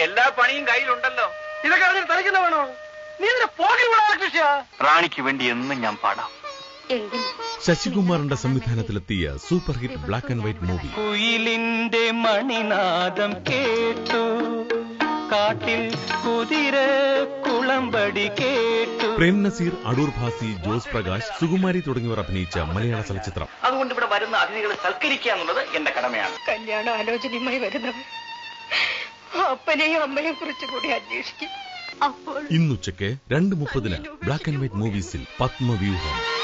എല്ലാ പണിയും കയ്യിലുണ്ടല്ലോ ഇതൊക്കെ അതിന് തളിക്കുന്ന വേണോ നീ ഇതിനെ പോകി വിടാ കൃഷിയാ റാണിക്ക് വേണ്ടി എന്നും ഞാൻ പാടാം എങ്കിൽ ശശികുമാറിന്റെ സംവിധാനത്തിലെത്തിയ super hit black and white movie കുയിലിന്റെ മണിനാദം കേട്ടു കാട്ടിൽ കുതിര കുളമ്പടി കേട്ടു പ്രേം നസീർ അടൂർ ഭാസി ജോസ് പ്രകാശ് സുകുമാരി തുടങ്ങിയവർ അഭിനയിച്ച മലയാള ചലച്ചിത്രം അതുകൊണ്ട് ഇവിടെ വരുന്ന അതിഥികളെ സൽക്കരിക്കുക എന്നുള്ളത് എന്റെ കടമയാണ് കല്യാണ ആലോചനയുമായി വരുന്നവർ അപ്പനെയും അമ്മയെയും കുറിച്ച് കൂടി അന്വേഷിക്കും അപ്പോൾ ഇന്നുച്ചയ്ക്ക് രണ്ട് മുപ്പതിന് ബ്ലാക്ക് ആൻഡ് വൈറ്റ് മൂവീസിൽ പത്മവ്യൂഹം